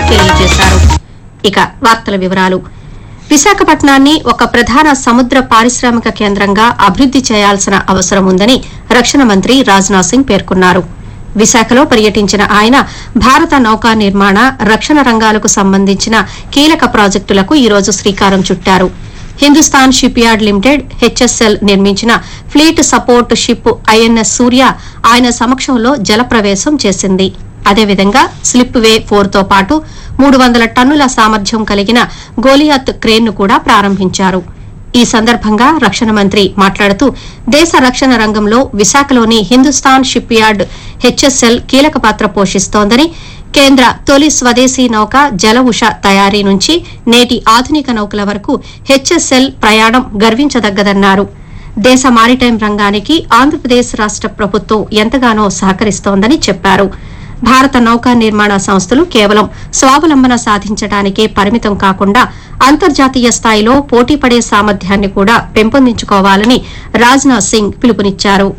తెలియజేశారు ఇక వార్తల వివరాలు విశాఖపట్నాన్ని ఒక ప్రధాన సముద్ర పారిశ్రామిక కేంద్రంగా అభివృద్ది చేయాల్సిన అవసరం ఉందని రక్షణ మంత్రి రాజ్నాథ్ సింగ్ పేర్కొన్నారు విశాఖలో పర్యటించిన ఆయన భారత నౌకా నిర్మాణ రక్షణ రంగాలకు సంబంధించిన కీలక ప్రాజెక్టులకు ఈ రోజు శ్రీకారం చుట్టారు Hindustan shipyard limited HSL నిర్మించిన fleet support ship INS Surya ఆయన సమక్షంలో జలప్రవేశం చేసింది అదేవిధంగా స్లిప్ వే ఫోర్ తో పాటు మూడు వందల టన్నుల సామర్థ్యం కలిగిన గోలియాత్ క్రేన్ను కూడా ప్రారంభించారు ఈ సందర్భంగా రక్షణ మంత్రి మాట్లాడుతూ దేశ రక్షణ రంగంలో విశాఖలోని హిందుస్థాన్ షిప్ యార్డ్ హెచ్ఎస్ఎల్ కీలక పాత్ర పోషిస్తోందని కేంద్ర తొలి స్వదేశీ నౌక జల ఉష తయారీ నుంచి నేటి ఆధునిక నౌకల వరకు హెచ్ఎస్ఎల్ ప్రయాణం గర్వించదగ్గదన్నారు దేశ మారిటైమ్ రంగానికి ఆంధ్రప్రదేశ్ రాష్ట ప్రభుత్వం ఎంతగానో సహకరిస్తోందని చెప్పారు భారత నౌకా నిర్మాణ సంస్థలు కేవలం స్వావలంబన సాధించడానికే పరిమితం కాకుండా అంతర్జాతీయ స్థాయిలో పోటీపడే సామర్థ్యాన్ని కూడా పెంపొందించుకోవాలని రాజ్నాథ్ సింగ్ పిలుపునిచ్చారు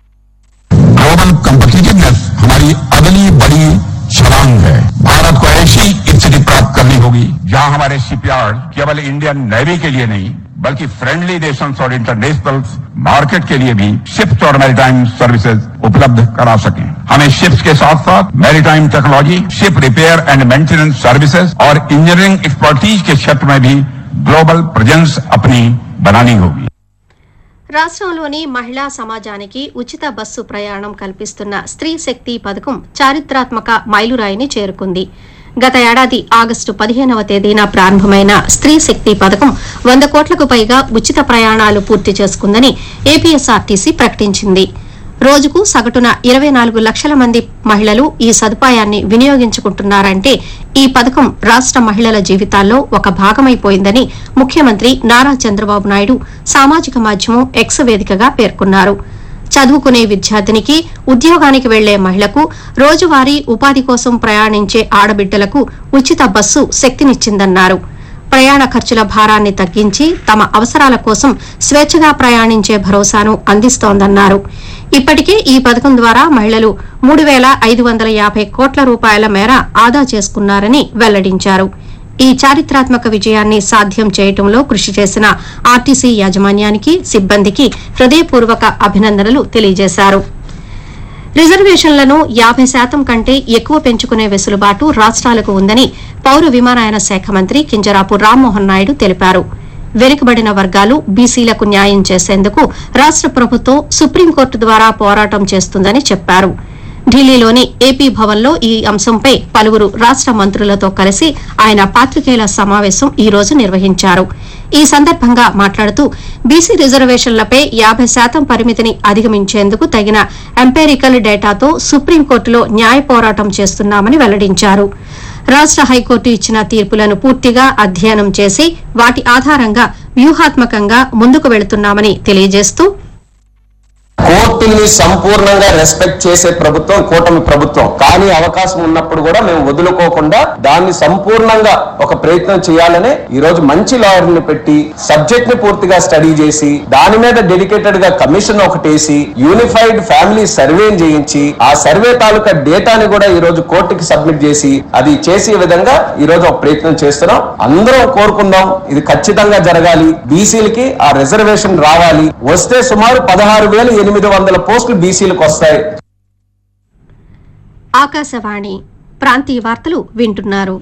ग्लोबल कम्पिटिटिवनेस हमारी अगली बड़ी छलांग है भारत को ऐसी स्थिति प्राप्त करनी होगी जहां हमारे शिपयार्ड केवल इंडियन नेवी के लिए नहीं बल्कि फ्रेंडली नेशंस और इंटरनेशनल मार्केट के लिए भी शिप्स और मैरीटाइम सर्विसेज उपलब्ध करा सकें हमें शिप्स के साथ साथ maritime technology ship repair and maintenance services और इंजीनियरिंग एक्सपर्टीज के क्षेत्र में भी ग्लोबल प्रेजेंस अपनी बनानी होगी రాష్ట్రంలోని మహిళా సమాజానికి ఉచిత బస్సు ప్రయాణం కల్పిస్తున్న స్త్రీ శక్తి పథకం చారిత్రాత్మక మైలురాయిని చేరుకుంది గత ఏడాది ఆగస్టు పదిహేనవ తేదీన ప్రారంభమైన స్త్రీ శక్తి పథకం వంద కోట్లకు పైగా ఉచిత ప్రయాణాలు పూర్తి చేసుకుందని ఏపీఎస్ఆర్టీసీ ప్రకటించింది రోజుకు సగటున ఇరవై నాలుగు లక్షల మంది మహిళలు ఈ సదుపాయాన్ని వినియోగించుకుంటున్నారంటే ఈ పథకం రాష్ట మహిళల జీవితాల్లో ఒక భాగమైపోయిందని ముఖ్యమంత్రి నారా చంద్రబాబు నాయుడు సామాజిక మాధ్యమం ఎక్స్ వేదికగా పేర్కొన్నారు చదువుకునే విద్యార్థినికి ఉద్యోగానికి వెళ్లే మహిళకు రోజువారీ ఉపాధి కోసం ప్రయాణించే ఆడబిడ్డలకు ఉచిత బస్సు శక్తినిచ్చిందన్నారు ప్రయాణ ఖర్చుల భారాన్ని తగ్గించి తమ అవసరాల కోసం స్వేచ్ఛగా ప్రయాణించే భరోసాను అందిస్తోందన్నారు ఇప్పటికే ఈ పథకం ద్వారా మహిళలు మూడు వేల ఐదు వందల యాభై కోట్ల రూపాయల మేర ఆదా చేసుకున్నారని వెల్లడించారు ఈ చారిత్రాత్మక విజయాన్ని సాధ్యం చేయటంలో కృషి చేసిన ఆర్టీసీ యాజమాన్యానికి సిబ్బందికి హృదయపూర్వక అభినందనలు తెలియజేశారు రిజర్వేషన్లను యాభై శాతం కంటే ఎక్కువ పెంచుకునే వెసులుబాటు రాష్ట్రాలకు ఉందని పౌర విమానయాన శాఖ మంత్రి కింజరాపు రామ్మోహన్ నాయుడు తెలిపారు వెనుకబడిన వర్గాలు బీసీలకు న్యాయం చేసేందుకు రాష్ట ప్రభుత్వం సుప్రీంకోర్టు ద్వారా పోరాటం చేస్తుందని చెప్పారు ఢిల్లీలోని ఏపీ భవన్లో ఈ అంశంపై పలువురు రాష్ట మంత్రులతో కలిసి ఆయన పాత్రికేయుల సమావేశం ఈ రోజు నిర్వహించారు ఈ సందర్భంగా మాట్లాడుతూ బీసీ రిజర్వేషన్లపై యాభై శాతం పరిమితిని అధిగమించేందుకు తగిన ఎంపేరికల్ డేటాతో సుప్రీంకోర్టులో న్యాయ పోరాటం చేస్తున్నామని వెల్లడించారు రాష్ట హైకోర్టు ఇచ్చిన తీర్పులను పూర్తిగా అధ్యయనం చేసి వాటి ఆధారంగా వ్యూహాత్మకంగా ముందుకు వెళుతున్నామని తెలియజేస్తూ కోర్టుల్ని సంపూర్ణంగా రెస్పెక్ట్ చేసే ప్రభుత్వం కూటమి ప్రభుత్వం కానీ అవకాశం ఉన్నప్పుడు కూడా మేము వదులుకోకుండా దాన్ని సంపూర్ణంగా ఒక ప్రయత్నం చేయాలని ఈ రోజు మంచి లాయర్ ని పెట్టి సబ్జెక్ట్ ని పూర్తిగా స్టడీ చేసి దాని మీద డెడికేటెడ్ గా కమిషన్ ఒకటేసి యూనిఫైడ్ ఫ్యామిలీ సర్వే చేయించి ఆ సర్వే తాలూకా డేటాని కూడా ఈ రోజు కోర్టుకి సబ్మిట్ చేసి అది చేసే విధంగా ఈ రోజు ఒక ప్రయత్నం చేస్తున్నాం అందరం కోరుకుందాం ఇది ఖచ్చితంగా జరగాలి బీసీలకి ఆ రిజర్వేషన్ రావాలి వస్తే సుమారు పదహారు వేల ఎనిమిది వందల పోస్టులు బీసీలకు వస్తాయి ఆకాశవాణి ప్రాంతీయ వార్తలు వింటున్నారు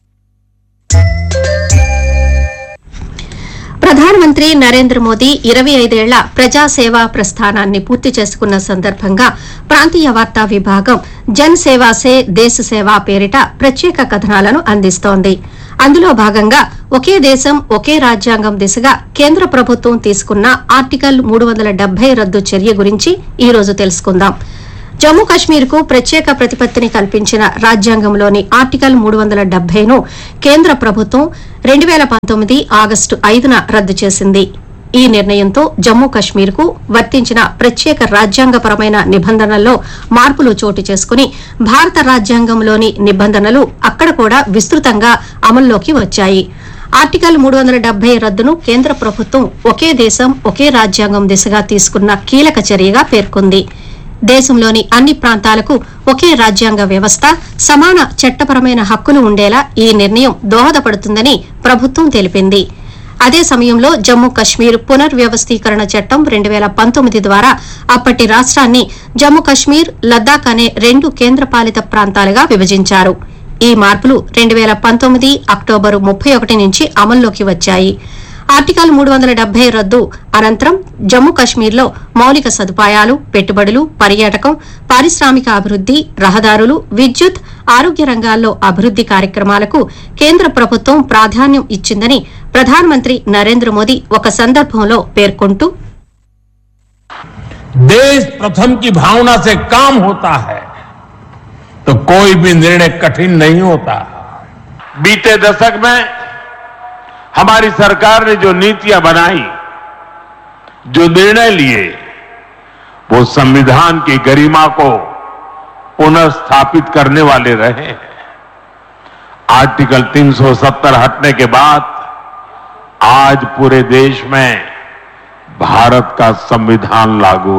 ప్రధానమంత్రి నరేంద్ర మోదీ ఇరవై ఐదేళ్ల ప్రజాసేవా ప్రస్థానాన్ని పూర్తి చేసుకున్న సందర్భంగా ప్రాంతీయ వార్తా విభాగం జన్ సేవా సే దేశ సేవా పేరిట ప్రత్యేక కథనాలను అందిస్తోంది అందులో భాగంగా ఒకే దేశం ఒకే రాజ్యాంగం దిశగా కేంద్ర ప్రభుత్వం తీసుకున్న ఆర్టికల్ మూడు వందల డెబ్బై రద్దు చర్య గురించి ఈ రోజు తెలుసుకుందాం జమ్మూ కశ్మీర్ కు ప్రత్యేక ప్రతిపత్తిని కల్పించిన రాజ్యాంగంలోని ఆర్టికల్ మూడు వందల డెబ్బైను కేంద్ర ప్రభుత్వం రెండు వేల పంతొమ్మిది ఆగస్టు ఐదున రద్దు చేసింది ఈ నిర్ణయంతో జమ్మూ కశ్మీర్ కు వర్తించిన ప్రత్యేక రాజ్యాంగపరమైన నిబంధనల్లో మార్పులు చోటు చేసుకుని భారత రాజ్యాంగంలోని నిబంధనలు అక్కడ కూడా విస్తృతంగా అమల్లోకి వచ్చాయి ఆర్టికల్ మూడు వందల డెబ్బై రద్దును కేంద్ర ప్రభుత్వం ఒకే దేశం ఒకే రాజ్యాంగం దిశగా తీసుకున్న కీలక చర్యగా పేర్కొంది దేశంలోని అన్ని ప్రాంతాలకు ఒకే రాజ్యాంగ వ్యవస్థ సమాన చట్టపరమైన హక్కులు ఉండేలా ఈ నిర్ణయం దోహదపడుతుందని ప్రభుత్వం తెలిపింది అదే సమయంలో జమ్మూ కశ్మీర్ పునర్వ్యవస్థీకరణ చట్టం రెండు వేల పంతొమ్మిది ద్వారా అప్పటి రాష్ట్రాన్ని జమ్మూ కశ్మీర్ లద్దాఖ్ అనే రెండు కేంద్రపాలిత ప్రాంతాలుగా విభజించారు ఈ మార్పులు రెండు వేల పంతొమ్మిది అక్టోబరు ముప్పై ఒకటి నుంచి అమల్లోకి వచ్చాయి ఆర్టికల్ మూడు వందల డెబ్బై రద్దు అనంతరం జమ్మూ కశ్మీర్లో మౌలిక సదుపాయాలు పెట్టుబడులు పర్యాటకం పారిశ్రామిక అభివృద్ది రహదారులు విద్యుత్ ఆరోగ్య రంగాల్లో అభివృద్ది కార్యక్రమాలకు కేంద్ర ప్రభుత్వం ప్రాధాన్యం ఇచ్చిందని ప్రధానమంత్రి నరేంద్ర మోదీ ఒక సందర్భంలో పేర్కొంటూ देश प्रथम की भावना से काम होता है तो कोई भी निर्णय कठिन नहीं होता बीते दशक में हमारी सरकार ने जो नीतियां बनाई जो निर्णय लिए वो संविधान की गरिमा को पुनर्स्थापित करने वाले रहे हैं आर्टिकल 370 हटने के बाद आज पूरे देश में भारत का संविधान लागू है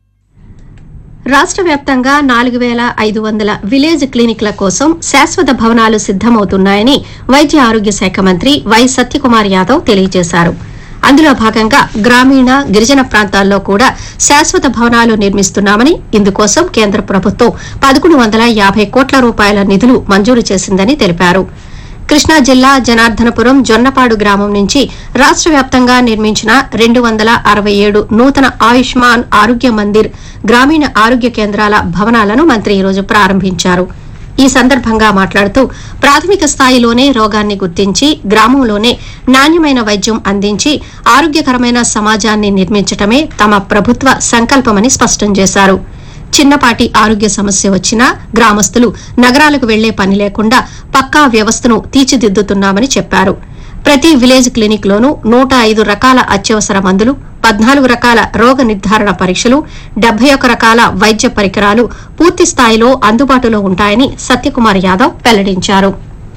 రాష్ట్ర వ్యాప్తంగా నాలుగు వేల ఐదు వందల విలేజ్ క్లినిక్ల కోసం శాశ్వత భవనాలు సిద్దమవుతున్నాయని వైద్య ఆరోగ్య శాఖ మంత్రి వై సత్యకుమార్ యాదవ్ తెలియజేశారు అందులో భాగంగా గ్రామీణ గిరిజన ప్రాంతాల్లో కూడా శాశ్వత భవనాలు నిర్మిస్తున్నామని ఇందుకోసం కేంద్ర ప్రభుత్వం పదకొండు వందల యాభై కోట్ల రూపాయల నిధులు మంజూరు చేసిందని తెలిపారు కృష్ణా జిల్లా జనార్దనపురం జొన్నపాడు గ్రామం నుంచి రాష్ట వ్యాప్తంగా నిర్మించిన రెండు వందల అరవై ఏడు నూతన ఆయుష్మాన్ ఆరోగ్య మందిర్ గ్రామీణ ఆరోగ్య కేంద్రాల భవనాలను మంత్రి ఈరోజు ప్రారంభించారు ఈ సందర్భంగా మాట్లాడుతూ ప్రాథమిక స్థాయిలోనే రోగాన్ని గుర్తించి గ్రామంలోనే నాణ్యమైన వైద్యం అందించి ఆరోగ్యకరమైన సమాజాన్ని నిర్మించటమే తమ ప్రభుత్వ సంకల్పమని స్పష్టం చేశారు చిన్నపాటి ఆరోగ్య సమస్య వచ్చినా గ్రామస్తులు నగరాలకు వెళ్లే పని లేకుండా పక్కా వ్యవస్థను తీర్చిదిద్దుతున్నామని చెప్పారు ప్రతి విలేజ్ క్లినిక్ లోనూ నూట ఐదు రకాల అత్యవసర మందులు పద్నాలుగు రకాల రోగ నిర్ధారణ పరీక్షలు డెబ్బై ఒక రకాల వైద్య పరికరాలు పూర్తి స్థాయిలో అందుబాటులో ఉంటాయని సత్యకుమార్ యాదవ్ వెల్లడించారు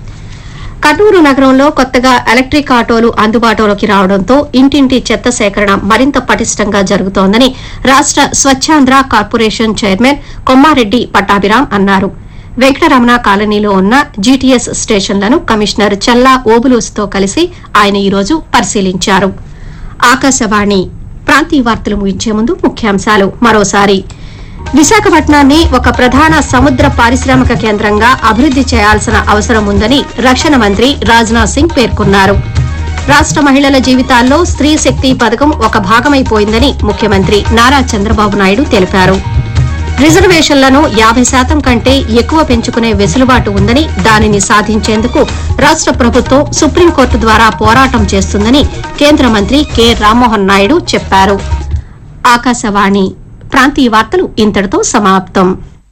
కర్నూలు నగరంలో కొత్తగా ఎలక్ట్రిక్ ఆటోలు అందుబాటులోకి రావడంతో ఇంటింటి చెత్త సేకరణ మరింత పటిష్టంగా జరుగుతోందని రాష్ట స్వచ్ఛాంధ్ర కార్పొరేషన్ చైర్మన్ కొమ్మారెడ్డి పట్టాభిరాం అన్నారు వెంకటరమణ కాలనీలో ఉన్న జీటీఎస్ స్టేషన్లను కమిషనర్ చల్లా ఓబులూసుతో కలిసి ఆయన ఈరోజు పరిశీలించారు ఆకాశవాణి ప్రాంతీయ వార్తలు ముగించే ముందు ముఖ్యాంశాలు మరోసారి విశాఖపట్నాన్ని ఒక ప్రధాన సముద్ర పారిశ్రామిక కేంద్రంగా అభివృద్ది చేయాల్సిన అవసరం ఉందని రక్షణ మంత్రి రాజ్నాథ్ సింగ్ పేర్కొన్నారు రాష్ట మహిళల జీవితాల్లో స్త్రీ శక్తి పథకం ఒక భాగమైపోయిందని ముఖ్యమంత్రి నారా చంద్రబాబు నాయుడు తెలిపారు రిజర్వేషన్లను యాభై శాతం కంటే ఎక్కువ పెంచుకునే వెసులుబాటు ఉందని దానిని సాధించేందుకు రాష్ట ప్రభుత్వం సుప్రీంకోర్టు ద్వారా పోరాటం చేస్తుందని కేంద్ర మంత్రి కె రామ్మోహన్ నాయుడు చెప్పారు ఆకాశవాణి ప్రాంతీయ వార్తలు ఇంతటితో సమాప్తం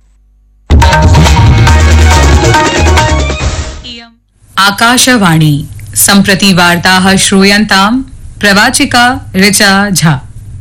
आकाशवाणी सम्प्रति वार्ताः श्रूयन्ताम् प्रवाचिका ऋचा झा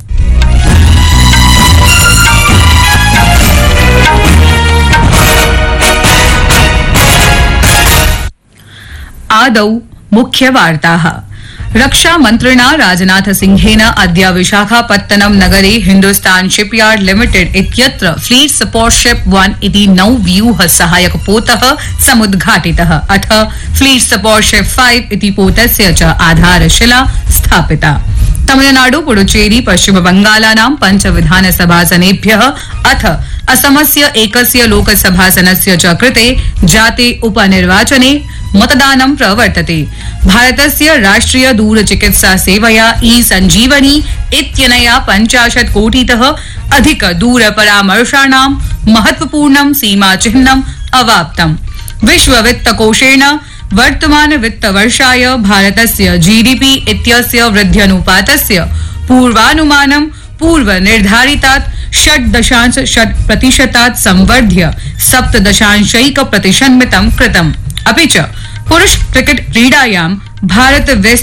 आदौ मुख्यवार्ताः रक्षामन्त्रिणा राजनाथ सिंहेन अद्य विशाखापत्तनम नगरे हिन्दुस्तान शिपयार्ड लिमिटेड इत्यत्र फ्लीट सपोर्ट शिप वन इति नौव्यूह सहायक पोतः समुद्घाटितः अथ फ्लीट सपोर्ट शिप फाइव इति पोतस्य च आधारशिला स्थापिता तमिलनाडु पुडुचेरी पश्चिम बंगालानां पञ्च विधानसभासनेभ्यः अथ असमस्य एकस्य लोकसभासनस्य च कृते जाते उपनिर्वाचने मतदानं प्रवर्तते भारतस्य राष्ट्रिय दूरचिकित्सा सेवया ई सञ्जीवनी इत्यनया पञ्चाशत् कोटितः अधिक दूरपरामर्शाणां महत्वपूर्णं सीमाचिह्नम् अवाप्तम् विश्ववित्तकोषेण वर्तमान वित्तवर्षाय भारतस्य जीडीपी इत्यस्य वृद्ध्यनुपातस्य पूर्वानुमानं पूर्वनिर्धारितात् षट् दशांश षट् प्रतिशतात् संवर्ध्य सप्त दशांशैक प्रतिशन्मितं कृतम् अपि च पुरुष क्रिकेट क्रीडायां भारत वेस्ट